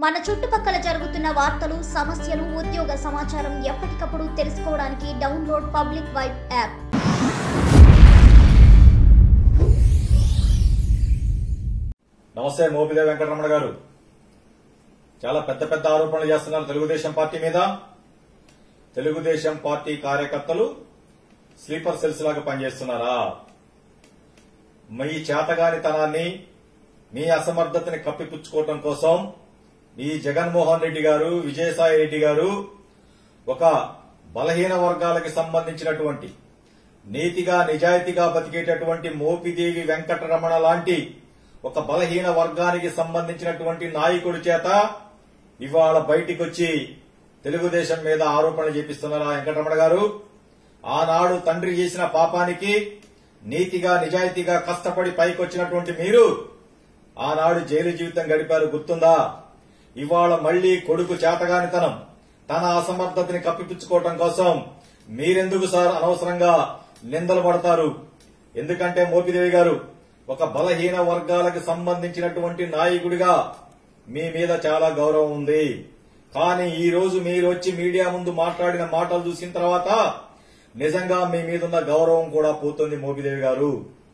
మన చుట్టుపక్కల జరుగుతున్న వార్తలు సమస్యలు ఉద్యోగ సమాచారం ఎప్పటికప్పుడు తెలుసుకోవడానికి డౌన్లోడ్ పబ్లిక్ వైబ్ యాప్ నమస్తే మోపిదేవి వెంకటరమణ గారు చాలా పెద్ద పెద్ద ఆరోపణలు చేస్తున్నారు తెలుగుదేశం పార్టీ మీద తెలుగుదేశం పార్టీ కార్యకర్తలు స్లీపర్ సెల్స్ లాగా పనిచేస్తున్నారా మీ చేతగానితనాన్ని మీ అసమర్థతని కప్పిపుచ్చుకోవటం కోసం ఈ జగన్మోహన్ రెడ్డి గారు విజయసాయి రెడ్డి గారు ఒక బలహీన వర్గాలకి సంబంధించినటువంటి నీతిగా నిజాయితీగా బతికేటటువంటి మోపిదేవి వెంకటరమణ లాంటి ఒక బలహీన వర్గానికి సంబంధించినటువంటి నాయకుడి చేత ఇవాళ బయటికొచ్చి తెలుగుదేశం మీద ఆరోపణలు చేపిస్తున్నారా వెంకటరమణ గారు ఆనాడు తండ్రి చేసిన పాపానికి నీతిగా నిజాయితీగా కష్టపడి పైకొచ్చినటువంటి మీరు ఆనాడు జైలు జీవితం గడిపారు గుర్తుందా ఇవాళ మళ్లీ కొడుకు చేతగానితనం తన అసమర్థతని కప్పిపుచ్చుకోవటం కోసం మీరెందుకు సార్ అనవసరంగా నిందలు పడతారు ఎందుకంటే మోపిదేవి గారు ఒక బలహీన వర్గాలకు సంబంధించినటువంటి నాయకుడిగా మీ మీద చాలా గౌరవం ఉంది కానీ ఈ రోజు మీరు వచ్చి మీడియా ముందు మాట్లాడిన మాటలు చూసిన తర్వాత నిజంగా మీ మీదున్న గౌరవం కూడా పోతుంది మోపిదేవి గారు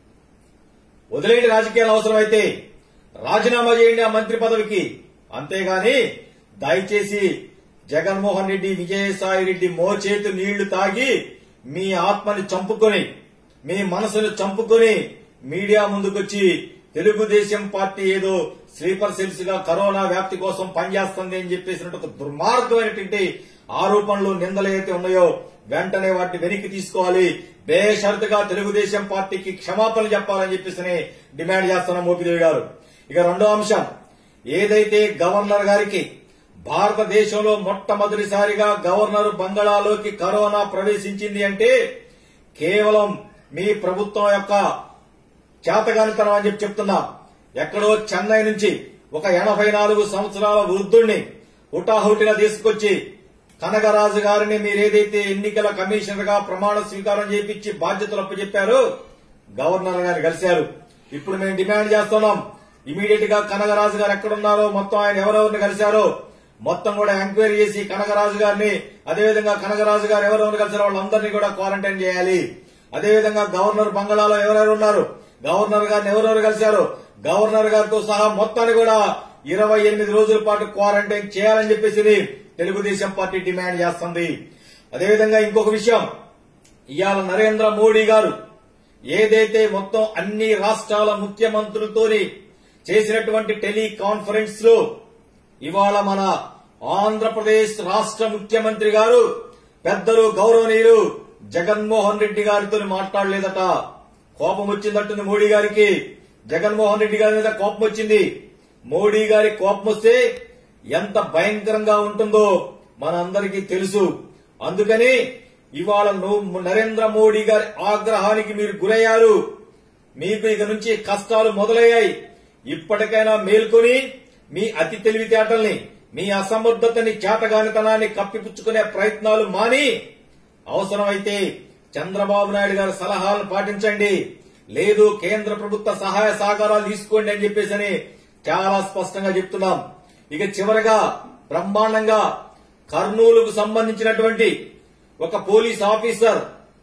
వదిలేండి రాజకీయాలు అవసరమైతే రాజీనామా చేయండి ఆ మంత్రి పదవికి అంతేగాని దయచేసి జగన్మోహన్ రెడ్డి విజయసాయి రెడ్డి మోచేతు నీళ్లు తాగి మీ ఆత్మని చంపుకొని మీ మనసును చంపుకొని మీడియా ముందుకొచ్చి తెలుగుదేశం పార్టీ ఏదో స్లీపర్ సెల్స్ గా కరోనా వ్యాప్తి కోసం పనిచేస్తుంది అని చెప్పేసినట్టు ఒక దుర్మార్గమైనటువంటి ఆరోపణలు నిందలు అయితే ఉన్నాయో వెంటనే వాటిని వెనక్కి తీసుకోవాలి బేషరతుగా తెలుగుదేశం పార్టీకి క్షమాపణ చెప్పాలని చెప్పేసి డిమాండ్ చేస్తున్నాం మోపిదేవి గారు ఇక రెండో అంశం ఏదైతే గవర్నర్ గారికి భారతదేశంలో మొట్టమొదటిసారిగా గవర్నర్ బంగాళాలోకి కరోనా ప్రవేశించింది అంటే కేవలం మీ ప్రభుత్వం యొక్క చేతగానితనం అని చెప్పి చెప్తున్నా ఎక్కడో చెన్నై నుంచి ఒక ఎనభై నాలుగు సంవత్సరాల వృద్ధుణ్ణి హుటాహుటిన తీసుకొచ్చి కనగరాజు గారిని మీరేదైతే ఎన్నికల కమిషనర్ గా ప్రమాణ స్వీకారం చేపించి బాధ్యతలు అప్పచెప్పారో గవర్నర్ గారిని కలిశారు ఇప్పుడు మేము డిమాండ్ చేస్తున్నాం ఇమీడియట్ గా కనగరాజు గారు ఎక్కడున్నారో మొత్తం ఆయన ఎవరెవరిని కలిశారో మొత్తం కూడా ఎంక్వైరీ చేసి కనగరాజు గారిని అదేవిధంగా కనగరాజు గారు ఎవరెవరు కలిసారో వాళ్ళందరినీ కూడా క్వారంటైన్ చేయాలి అదేవిధంగా గవర్నర్ బంగాళాలో ఎవరెవరు ఉన్నారు గవర్నర్ గారిని ఎవరెవరు కలిశారు గవర్నర్ గారితో సహా మొత్తాన్ని కూడా ఇరవై ఎనిమిది రోజుల పాటు క్వారంటైన్ చేయాలని చెప్పేసి తెలుగుదేశం పార్టీ డిమాండ్ చేస్తుంది అదేవిధంగా ఇంకొక విషయం ఇవాళ నరేంద్ర మోడీ గారు ఏదైతే మొత్తం అన్ని రాష్ట్రాల ముఖ్యమంత్రులతోని చేసినటువంటి టెలికాన్ఫరెన్స్ లో ఇవాళ మన ఆంధ్రప్రదేశ్ రాష్ట్ర ముఖ్యమంత్రి గారు పెద్దలు గౌరవనీయులు జగన్మోహన్ రెడ్డి గారితో మాట్లాడలేదట కోపం వచ్చిందట్టుంది మోడీ గారికి జగన్మోహన్ రెడ్డి గారి మీద కోపం వచ్చింది మోడీ గారి కోపం వస్తే ఎంత భయంకరంగా ఉంటుందో మనందరికీ తెలుసు అందుకని ఇవాళ నువ్వు నరేంద్ర మోడీ గారి ఆగ్రహానికి మీరు గురయ్యారు మీకు ఇక నుంచి కష్టాలు మొదలయ్యాయి ఇప్పటికైనా మేల్కొని మీ అతి తెలివితేటల్ని మీ అసమర్థతని చేతగానితనాన్ని కప్పిపుచ్చుకునే ప్రయత్నాలు మాని అవసరమైతే చంద్రబాబు నాయుడు గారి సలహాలను పాటించండి లేదు కేంద్ర ప్రభుత్వ సహాయ సహకారాలు తీసుకోండి అని చెప్పేసి చాలా స్పష్టంగా చెప్తున్నాం ఇక చివరగా బ్రహ్మాండంగా కర్నూలుకు సంబంధించినటువంటి ఒక పోలీస్ ఆఫీసర్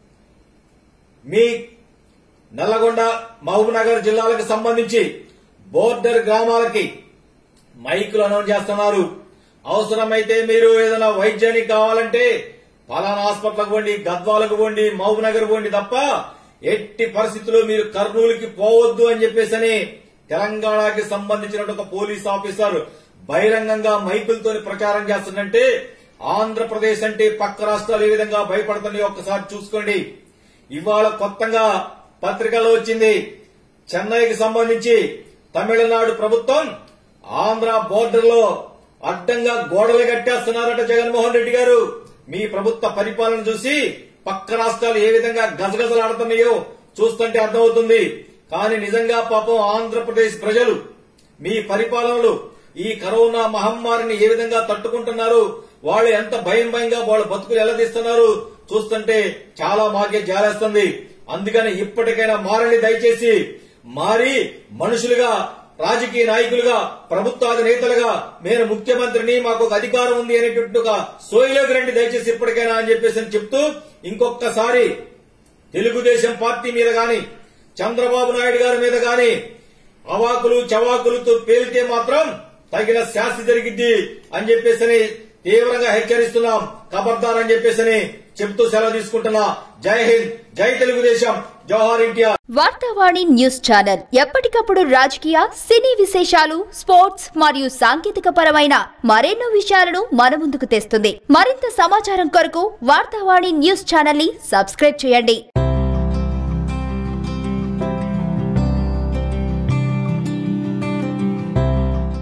మీ నల్లగొండ మహబూబ్నగర్ జిల్లాలకు సంబంధించి బోర్డర్ గ్రామాలకి మైకులు అనౌన్స్ చేస్తున్నారు అవసరమైతే మీరు ఏదైనా వైద్యానికి కావాలంటే పలానా హాస్పిటల్కి పోండి గద్వాలకు పోండి మహబూబ్నగర్ పోండి తప్ప ఎట్టి పరిస్థితుల్లో మీరు కర్నూలుకి పోవద్దు అని చెప్పేసి తెలంగాణకి సంబంధించిన ఒక పోలీస్ ఆఫీసర్ బహిరంగంగా మైకులతో ప్రచారం చేస్తుందంటే ఆంధ్రప్రదేశ్ అంటే పక్క రాష్ట్రాలు ఏ విధంగా భయపడుతున్నాయో ఒక్కసారి చూసుకోండి ఇవాళ కొత్తగా పత్రికలో వచ్చింది చెన్నైకి సంబంధించి తమిళనాడు ప్రభుత్వం ఆంధ్ర బోర్డర్ లో అడ్డంగా గోడలు కట్టేస్తున్నారట జగన్మోహన్ రెడ్డి గారు మీ ప్రభుత్వ పరిపాలన చూసి పక్క రాష్ట్రాలు ఏ విధంగా గజగజలాడుతున్నాయో చూస్తుంటే అర్థమవుతుంది కానీ నిజంగా పాపం ఆంధ్రప్రదేశ్ ప్రజలు మీ పరిపాలనలు ఈ కరోనా మహమ్మారిని ఏ విధంగా తట్టుకుంటున్నారు వాళ్ళు ఎంత భయం భయంగా వాళ్ళ బతుకులు ఎలా తీస్తున్నారు చూస్తుంటే చాలా మాకే జాలేస్తుంది అందుకని ఇప్పటికైనా మారండి దయచేసి మారి మనుషులుగా రాజకీయ నాయకులుగా ప్రభుత్వాధినేతలుగా నేను ముఖ్యమంత్రిని మాకు ఒక అధికారం ఉంది అనేటట్టుగా సోయిలోకి రండి దయచేసి ఇప్పటికైనా అని చెప్పేసి అని చెప్తూ ఇంకొకసారి తెలుగుదేశం పార్టీ మీద గాని చంద్రబాబు నాయుడు గారి మీద గాని అవాకులు చవాకులతో పేలితే మాత్రం తగిన శాస్తి జరిగిద్ది అని చెప్పేసి తీవ్రంగా హెచ్చరిస్తున్నాం ఖబర్దార్ అని చెప్పేసి చెప్తూ సెలవు తీసుకుంటున్నా Jai Hind Jai Telugu Desam Jawahar NTR Vartavani news channel ఎప్పటికప్పుడు రాజకీయ సినీ విశేషాలు స్పోర్ట్స్ మరియు సాంకేతిక పరమైన మరెన్నో విషయాలను మన ముందుకు తెస్తుంది మరింత సమాచారం కొరకు వార్తావాణి న్యూస్ ఛానల్ ని సబ్స్క్రైబ్ చేయండి